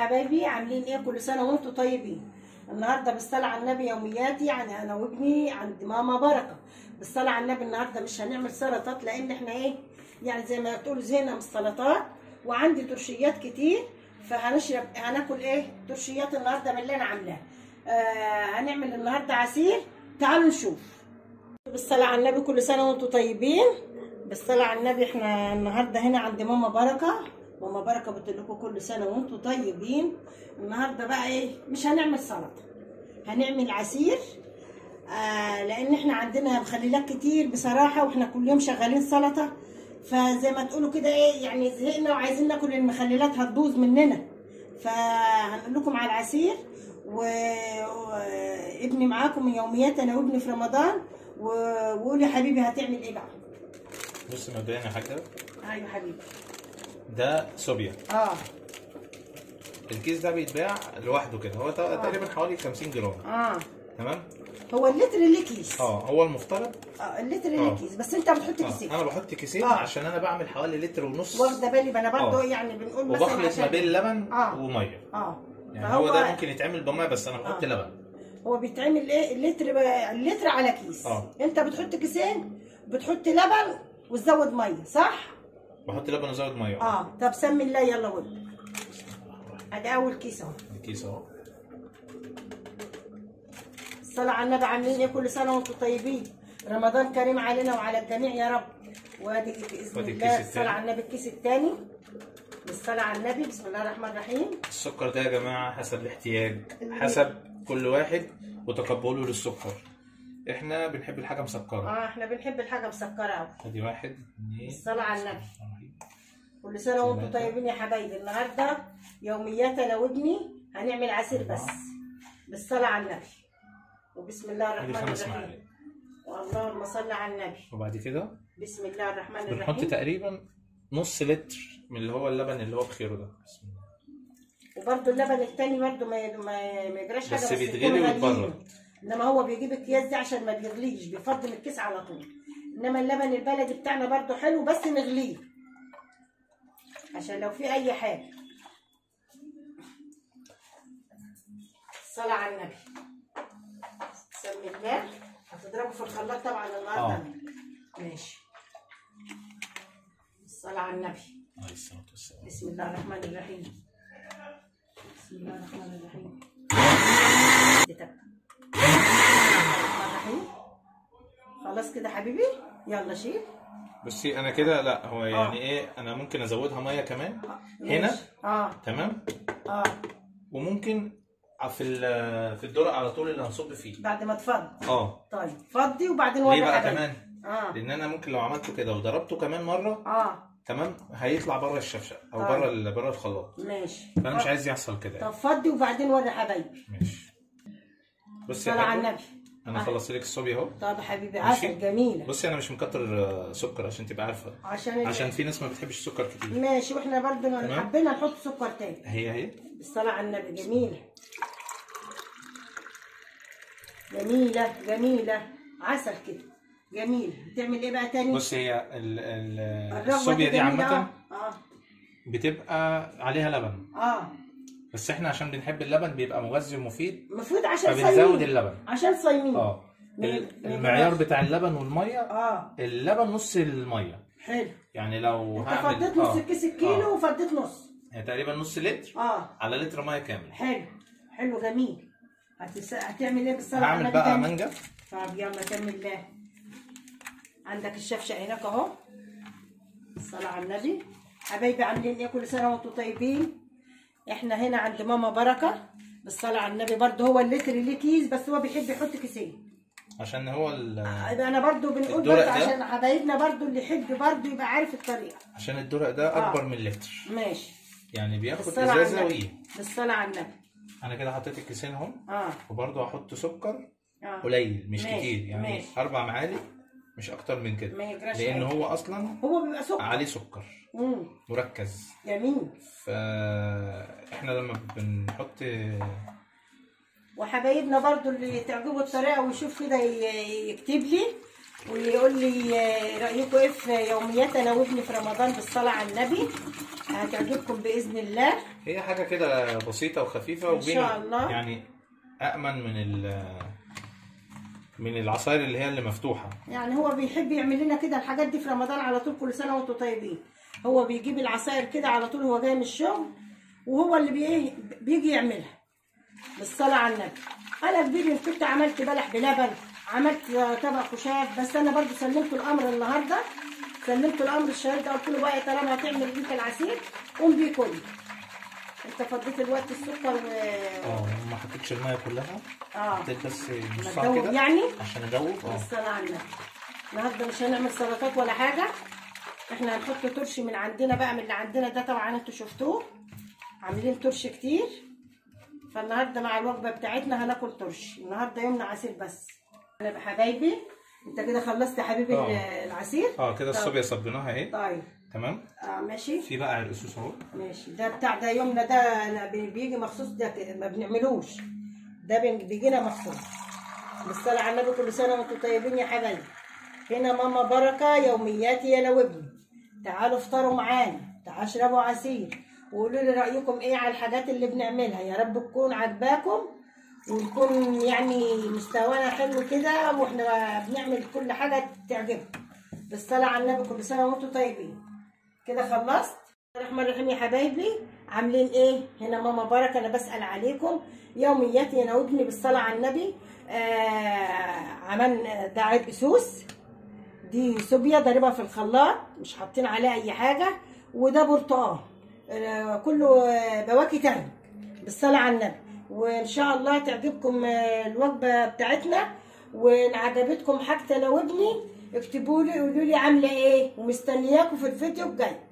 حبايبي عاملين ايه كل سنه وانتم طيبين النهارده بالصلاه على النبي يومياتي يعني انا وابني عند ماما بركه بالصلاه على النبي النهارده مش هنعمل سلطات لان احنا ايه يعني زي ما تقولوا زهقنا من السلطات وعندي ترشيات كتير فهنشرب هناكل ايه ترشيات النهارده من اللي انا عاملاه آه هنعمل النهارده عصير تعالوا نشوف بالصلاه على النبي كل سنه وانتم طيبين بالصلاه على النبي احنا النهارده هنا عند ماما بركه ماما بركه بتقول لكم كل سنه وانتم طيبين النهارده بقى ايه مش هنعمل سلطه هنعمل عصير آه لان احنا عندنا مخللات كتير بصراحه واحنا كل يوم شغالين سلطه فزي ما تقولوا كده ايه يعني زهقنا وعايزين ناكل المخللات هتبوظ مننا فهنقول لكم على العصير وابني معاكم من يوميات انا وابني في رمضان وقولي يا حبيبي هتعمل ايه بقى بص مبدئيا يا حاجه ايوه حبيبي ده صوبيا اه الكيس ده بيتباع لوحده كده هو تقريبا حوالي 50 جرام اه تمام هو اللتر ليه كيس اه هو المفترض اه اللتر ليه آه. كيس بس انت بتحط آه. كيسين انا بحط كيسين آه. عشان انا بعمل حوالي لتر ونص واخده بالي ما انا برضه آه. يعني بنقول مثلا وبخلط ما عشان بين لبن آه. وميه اه يعني فهو هو ده ممكن يتعمل بميه بس انا بحط آه. لبن هو بيتعمل ايه اللتر ب- اللتر على كيس آه. انت بتحط كيسين بتحط لبن وتزود ميه صح بحط لبن وزود ميه اه طب سمي الله يلا ود ادي اول كيس اهو الكيس اهو الصلاة على النبي عاملين ايه كل سنة وانتم طيبين رمضان كريم علينا وعلى الجميع يا رب وادي باذن وادي الله الكيس الصلاة التاني. على النبي الكيس الثاني بالصلاة على النبي بسم الله الرحمن الرحيم السكر ده يا جماعه حسب الاحتياج حسب كل واحد وتقبله للسكر احنا بنحب الحاجه مسكره اه احنا بنحب الحاجة مسكرة قوي ادي واحد اثنين الصلاة على النبي ثلاثة. كل سنة وانتم ثلاثة. طيبين يا حبايبي النهاردة يوميات انا وابني هنعمل عصير بس بالصلاة على النبي وبسم الله ادي الرحمن خمس الرحيم معالق اللهم صل على النبي وبعد كده بسم الله الرحمن بنحط الرحيم تقريبا نص لتر من اللي هو اللبن اللي هو بخيره ده بسم الله وبرده اللبن التاني برده ما ما ما يجراش حاجه بس بس بيتغلي يكون غليين. ويتبرد. انما هو بيجيب اكياس دي عشان ما بيغليش بيفضل الكيس على طول انما اللبن البلدي بتاعنا برده حلو بس نغليه عشان لو في اي حاجه الصلاة على النبي سمي الله هتضربه في الخلاط طبعا النهارده آه. ماشي الصلاة على النبي عليه الصلاه والسلام بسم الله الرحمن الرحيم بسم الله الرحمن الرحيم اديتك. بسم الله الرحمن الرحيم خلاص كده حبيبي يلا شيل بصي انا كده لا هو يعني ايه انا ممكن ازودها ميه كمان هنا ماشي. اه تمام اه وممكن في ال- في الدرق على طول اللي هنصب فيه بعد ما تفضي اه طيب فضي وبعدين ليه وري بقى حبايبي. كمان اه لان انا ممكن لو عملته كده وضربته كمان مره اه تمام هيطلع بره الشفشه او طيب. بره ال- بره الخلاط ماشي فانا مش عايز يحصل كده طب يعني. فضي وبعدين وري حبايبي ماشي بصي يا صلاة على حاجة، النبي انا خلصت لك الصوبيا اهو طب حبيبي ماشي. عسل جميله بصي انا مش مكتر آه، سكر عشان تبقى عارفه عشان ال- عشان في ناس ما بتحبش السكر كتير ماشي واحنا برضه تمام. حبينا نحط سكر تاني هي هي بالصلاة على النبي جميلة جميلة جميلة عسل كده جميلة بتعمل ايه بقى تاني؟ بص هي ال- ال- الرغوة الصوبيا دي جميلة. عامه اه بتبقى عليها لبن اه بس احنا عشان بنحب اللبن بيبقى مغذي ومفيد المفروض عشان فبنزود صايمين اللبن عشان صايمين اه من- ال- من المعيار الناس. بتاع اللبن والميه اه اللبن نص الميه حلو يعني لو انت هعمل فضيت نص آه، الكيس الكيلو آه. وفضيت نص يعني تقريبا نص لتر اه على لتر ميه كامل حلو حلو جميل هتس... هتعمل ايه بالصلاة على هعمل النبي بقى تاني؟ مانجا طب يلا كمل الله عندك الشفشة هناك اهو الصلاة على النبي حبايبي عاملين ايه كل سنة وانتم طيبين احنا هنا عند ماما بركة بالصلاة على النبي برضه هو اللتر ليه كيس بس هو بيحب يحط كيسين عشان هو ال- انا برضه بنقول الدرق برضه ده؟ عشان حبايبنا برضه اللي يحب برضه يبقى عارف الطريقة عشان الدرق ده آه. اكبر من لتر ماشي يعني بياخد بالصلاة على ازازه النبي ويه بالصلاة على النبي انا كده حطيت الكيسين اهو اه وبرضه هحط سكر اه قليل مش ماشي، كتير يعني ماشي. اربع معالق مش اكتر من ما كده يجراش لان حاجة. هو اصلا هو بيبقى سكر عليه سكر امم مركز جميل فاحنا لما بنحط وحبايبنا برضو اللي تعجبه الطريقه ويشوف كده ي- يكتب لي ويقول لي آه، رايكم ايه في يوميات انا وابني في رمضان بالصلاه على النبي هتعجبكم باذن الله هي حاجه كده بسيطه وخفيفه إن وبين شاء الله. يعني امن من ال من العصاير اللي هي اللي مفتوحه يعني هو بيحب يعمل لنا كده الحاجات دي في رمضان على طول كل سنه وانتم طيبين هو بيجيب العصاير كده على طول هو جاي من الشغل وهو اللي بي بيجي يعملها بالصلاه على النبي انا كبير كنت عملت بلح بلبن عملت طبق خشاف بس انا برضو سلمت الامر النهارده سلمت الامر الشهير ده قلت له بقى طالما هتعمل بيك العصير قوم بيه كله انت فضيت الوقت السكر و اه ما حطيتش الميه كلها اه حطيت بس نص ما ساعه تدوب كده يعني عشان ادوب اه بالصلاة على النبي النهارده مش هنعمل سلطات ولا حاجة احنا هنحط ترش من عندنا بقى من اللي عندنا ده طبعا انتوا شفتوه عاملين ترش كتير فالنهارده مع الوجبة بتاعتنا هناكل ترش النهارده يومنا عصير بس انا بحبايبي انت كده خلصت يا حبيبي اه. العصير اه كده طب. الصوبيا صبيناها اهي طيب تمام اه ماشي في بقى الاسوس اهو ماشي ده بتاع ده يومنا ده أنا بي- بيجي مخصوص ده كده، ما بنعملوش ده بن- بيجينا مخصوص بالصلاة على النبي كل سنة وانتم طيبين يا حبايبي هنا ماما بركة يومياتي انا وابني تعالوا افطروا معانا تعالوا اشربوا عصير وقولوا لي رأيكم ايه على الحاجات اللي بنعملها يا رب تكون عجباكم ونكون يعني مستوانا حلو كده واحنا بنعمل كل حاجة تعجبكم بالصلاة على النبي كل سنة وانتم طيبين كده خلصت بسم الله الرحمن الرحيم يا حبايبي عاملين ايه هنا ماما بركه انا بسال عليكم يومياتي انا وابني بالصلاه على النبي آه عملنا ده عيب اسوس دي صوبيا ضاربها في الخلاط مش حاطين عليها اي حاجه وده برتقال آه كله آه، بواكي تاني بالصلاه على النبي وان شاء الله تعجبكم آه، الوجبه بتاعتنا وان عجبتكم حاجتي انا وابني اكتبوا لي قولوا لي عامله ايه ومستنياكم في الفيديو الجاي